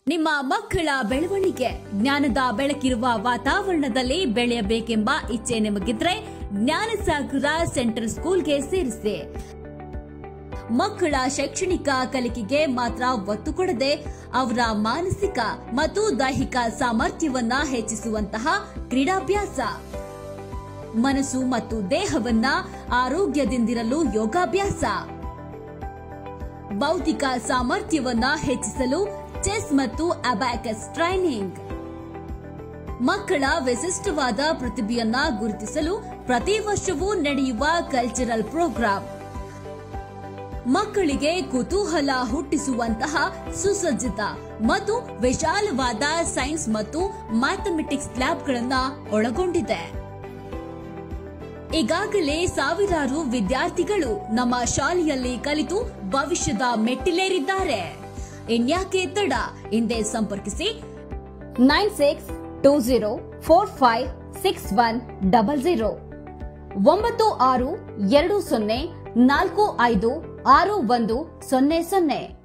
ನಿಮ್ಮ ಮಕ್ಕಳ ಬೆಳವಣಿಗೆ ಜ್ಞಾನದ ಬೆಳಕಿರುವ ವಾತಾವರಣದಲ್ಲಿ ಬೆಳೆಯಬೇಕೆಂಬ ಇಚ್ಛೆ ನಿಮಗಿದ್ರೆ ಜ್ಞಾನಸಾಗರ ಸೆಂಟ್ರಲ್ ಸ್ಕೂಲ್ಗೆ ಸೇರಿಸಿ ಮಕ್ಕಳ ಶೈಕ್ಷಣಿಕ ಕಲಿಕೆಗೆ ಮಾತ್ರ ಒತ್ತು ಕೊಡದೆ ಅವರ ಮಾನಸಿಕ ಮತ್ತು ದೈಹಿಕ ಸಾಮರ್ಥ್ಯವನ್ನ ಹೆಚ್ಚಿಸುವಂತಹ ಕ್ರೀಡಾಭ್ಯಾಸ ಮನಸ್ಸು ಮತ್ತು ದೇಹವನ್ನ ಆರೋಗ್ಯದಿಂದಿರಲು ಯೋಗಾಭ್ಯಾಸ ಬೌದ್ಧಿಕ ಸಾಮರ್ಥ್ಯವನ್ನ ಹೆಚ್ಚಿಸಲು ಚೆಸ್ ಮತ್ತು ಅಬ್ಯಾಕಸ್ ಟ್ರೈನಿಂಗ್ ಮಕ್ಕಳ ವಿಶಿಷ್ಟವಾದ ಪ್ರತಿಭೆಯನ್ನ ಗುರುತಿಸಲು ಪ್ರತಿ ವರ್ಷವೂ ನಡೆಯುವ ಕಲ್ಚರಲ್ ಪ್ರೋಗ್ರಾಂ ಮಕ್ಕಳಿಗೆ ಕುತೂಹಲ ಹುಟ್ಟಿಸುವಂತಹ ಸುಸಜ್ಜಿತ ಮತ್ತು ವಿಶಾಲವಾದ ಸೈನ್ಸ್ ಮತ್ತು ಮ್ಯಾಥಮೆಟಿಕ್ಸ್ ಲ್ಯಾಬ್ಗಳನ್ನ ಒಳಗೊಂಡಿದೆ ಈಗಾಗಲೇ ಸಾವಿರಾರು ವಿದ್ಯಾರ್ಥಿಗಳು ನಮ್ಮ ಶಾಲೆಯಲ್ಲಿ ಕಲಿತು ಭವಿಷ್ಯದ ಮೆಟ್ಟಿಲೇರಿದ್ದಾರೆ ಇನ್ಯಾಕೆ ತಡ ಹಿಂದೆ ಸಂಪರ್ಕಿಸಿ nine six two zero four five six one double zero ಒಂಬತ್ತು ಆರು ಎರಡು ಸೊನ್ನೆ ನಾಲ್ಕು ಐದು ಆರು ಒಂದು ಸೊನ್ನೆ ಸೊನ್ನೆ